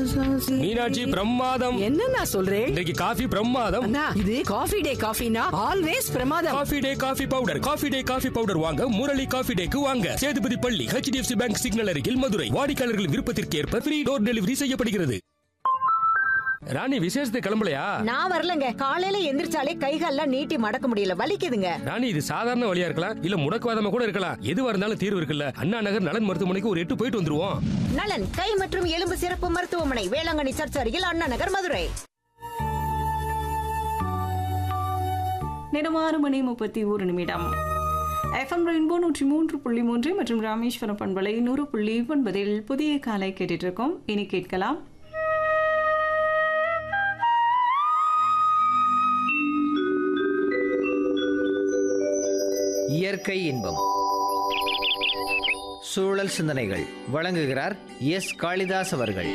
மீனாட்சி பிரமாதம் என்ன நான் சொல்றேன் இன்றைக்கு காஃபி பிரமாதம் அண்ணா இது காஃபி டே காஃபினா ஆல்வேஸ் பிரமாதம் coffee day coffee powder coffee day coffee powder வாங்க முரளி காஃபி டேக்கு வாங்க சேதுபதி பள்ளி ஹெச்டிஎஃப்சி பேங்க் சிக்னல் அருகில் மதுரை வாடிக்கையாளர்கள் விருப்பத்திற்கு ஏற்ப ஃப்ரீ டோர் டெலிவரி செய்யப்படுகிறது ராணி விசேஷத்துக்கு கிளம்பலையா நான் வரலங்க காலையில எந்திரிச்சாலே கைகால்லாம் நீட்டி மடக்க முடியல வலிக்குதுங்க ராணி இது சாதாரண வழியா இருக்கலாம் இல்ல முடக்குவாதமா கூட இருக்கலாம் எதுவா இருந்தாலும் தீர்வு இருக்குல்ல அண்ணா நகர் நலன் மருத்துவமனைக்கு ஒரு எட்டு போயிட்டு வந்துருவோம் நலன் கை மற்றும் எலும்பு சிறப்பு மருத்துவமனை வேளாங்கண்ணி சர்ச் அருகில் அண்ணா நகர் மதுரை நேரம் ஆறு மணி முப்பத்தி ஒரு நிமிடம் எஃப்எம் ரெயின்போ நூற்றி மூன்று புள்ளி மூன்று மற்றும் ராமேஸ்வரம் பண்பலை நூறு புள்ளி ஒன்பதில் புதிய காலை கேட்டுட்டு இருக்கோம் இனி கேட்கலாம் இயற்கை இன்பம் சூழல் சிந்தனைகள் வழங்குகிறார் எஸ் காளிதாஸ் அவர்கள்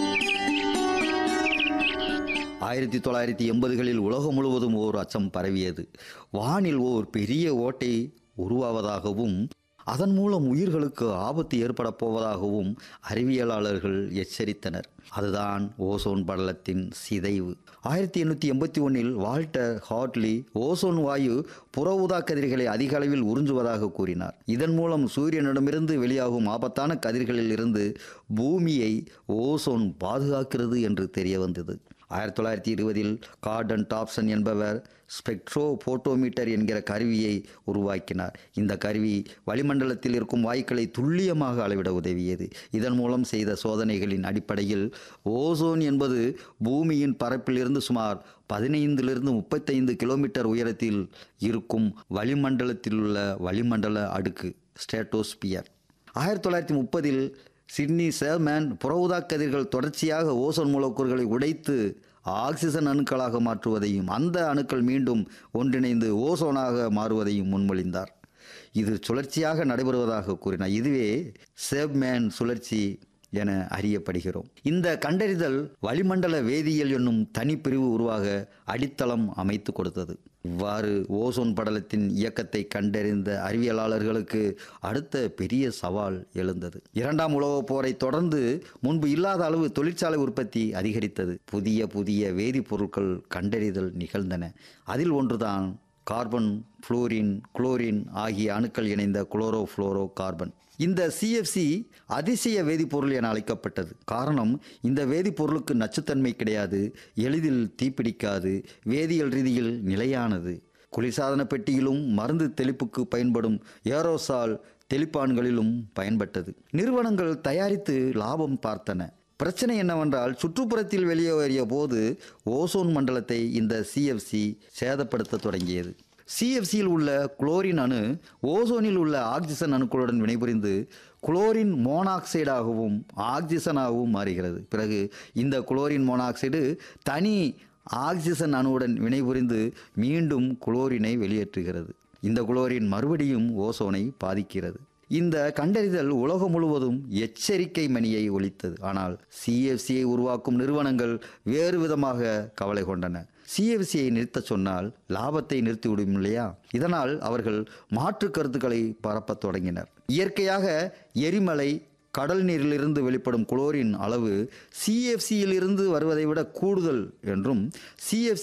ஆயிரத்தி தொள்ளாயிரத்தி எண்பதுகளில் உலகம் முழுவதும் ஓர் அச்சம் பரவியது வானில் ஓர் பெரிய ஓட்டை உருவாவதாகவும் அதன் மூலம் உயிர்களுக்கு ஆபத்து ஏற்பட போவதாகவும் அறிவியலாளர்கள் எச்சரித்தனர் அதுதான் ஓசோன் படலத்தின் சிதைவு ஆயிரத்தி எண்ணூற்றி எண்பத்தி ஒன்றில் வால்டர் ஹார்ட்லி ஓசோன் வாயு புற ஊதா கதிர்களை அதிக அளவில் உறிஞ்சுவதாக கூறினார் இதன் மூலம் சூரியனிடமிருந்து வெளியாகும் ஆபத்தான கதிர்களில் இருந்து பூமியை ஓசோன் பாதுகாக்கிறது என்று தெரிய வந்தது ஆயிரத்தி தொள்ளாயிரத்தி இருபதில் கார்டன் டாப்சன் என்பவர் ஸ்பெக்ட்ரோ போட்டோமீட்டர் என்கிற கருவியை உருவாக்கினார் இந்த கருவி வளிமண்டலத்தில் இருக்கும் வாயுக்களை துல்லியமாக அளவிட உதவியது இதன் மூலம் செய்த சோதனைகளின் அடிப்படையில் ஓசோன் என்பது பூமியின் பரப்பிலிருந்து சுமார் பதினைந்திலிருந்து முப்பத்தைந்து கிலோமீட்டர் உயரத்தில் இருக்கும் வளிமண்டலத்தில் உள்ள வளிமண்டல அடுக்கு ஸ்டேட்டோஸ்பியர் ஆயிரத்தி தொள்ளாயிரத்தி முப்பதில் சிட்னி சேர்மேன் புறவுதா கதிர்கள் தொடர்ச்சியாக ஓசோன் மூலக்கூறுகளை உடைத்து ஆக்சிஜன் அணுக்களாக மாற்றுவதையும் அந்த அணுக்கள் மீண்டும் ஒன்றிணைந்து ஓசோனாக மாறுவதையும் முன்மொழிந்தார் இது சுழற்சியாக நடைபெறுவதாக கூறினார் இதுவே சேப்மேன் சுழற்சி என அறியப்படுகிறோம் இந்த கண்டறிதல் வளிமண்டல வேதியியல் என்னும் தனிப்பிரிவு உருவாக அடித்தளம் அமைத்து கொடுத்தது இவ்வாறு ஓசோன் படலத்தின் இயக்கத்தை கண்டறிந்த அறிவியலாளர்களுக்கு அடுத்த பெரிய சவால் எழுந்தது இரண்டாம் உலகப் போரை தொடர்ந்து முன்பு இல்லாத அளவு தொழிற்சாலை உற்பத்தி அதிகரித்தது புதிய புதிய வேதிப்பொருட்கள் கண்டறிதல் நிகழ்ந்தன அதில் ஒன்றுதான் கார்பன் புளோரின் குளோரின் ஆகிய அணுக்கள் இணைந்த குளோரோ ஃப்ளோரோ கார்பன் இந்த சிஎஃப்சி அதிசய வேதிப்பொருள் என அழைக்கப்பட்டது காரணம் இந்த வேதிப்பொருளுக்கு நச்சுத்தன்மை கிடையாது எளிதில் தீப்பிடிக்காது வேதியியல் ரீதியில் நிலையானது குளிர்சாதன பெட்டியிலும் மருந்து தெளிப்புக்கு பயன்படும் ஏரோசால் தெளிப்பான்களிலும் பயன்பட்டது நிறுவனங்கள் தயாரித்து லாபம் பார்த்தன பிரச்சனை என்னவென்றால் சுற்றுப்புறத்தில் வெளியேறிய போது ஓசோன் மண்டலத்தை இந்த சிஎஃப்சி சேதப்படுத்த தொடங்கியது சிஎஃப்சியில் உள்ள குளோரின் அணு ஓசோனில் உள்ள ஆக்சிஜன் அணுக்களுடன் வினைபுரிந்து குளோரின் மோனாக்சைடாகவும் ஆக்சிஜனாகவும் மாறுகிறது பிறகு இந்த குளோரின் மோனாக்சைடு தனி ஆக்சிஜன் அணுவுடன் வினைபுரிந்து மீண்டும் குளோரினை வெளியேற்றுகிறது இந்த குளோரின் மறுபடியும் ஓசோனை பாதிக்கிறது இந்த கண்டறிதல் உலகம் முழுவதும் எச்சரிக்கை மணியை ஒலித்தது ஆனால் சிஎஃப்சியை உருவாக்கும் நிறுவனங்கள் வேறு விதமாக கவலை கொண்டன சிஎஃப்சியை நிறுத்தச் சொன்னால் லாபத்தை நிறுத்திவிடும் இல்லையா இதனால் அவர்கள் மாற்று கருத்துக்களை பரப்பத் தொடங்கினர் இயற்கையாக எரிமலை கடல் நீரிலிருந்து வெளிப்படும் குளோரின் அளவு சிஎஃப்சியில் இருந்து வருவதை விட கூடுதல் என்றும் சிஎஃப்சி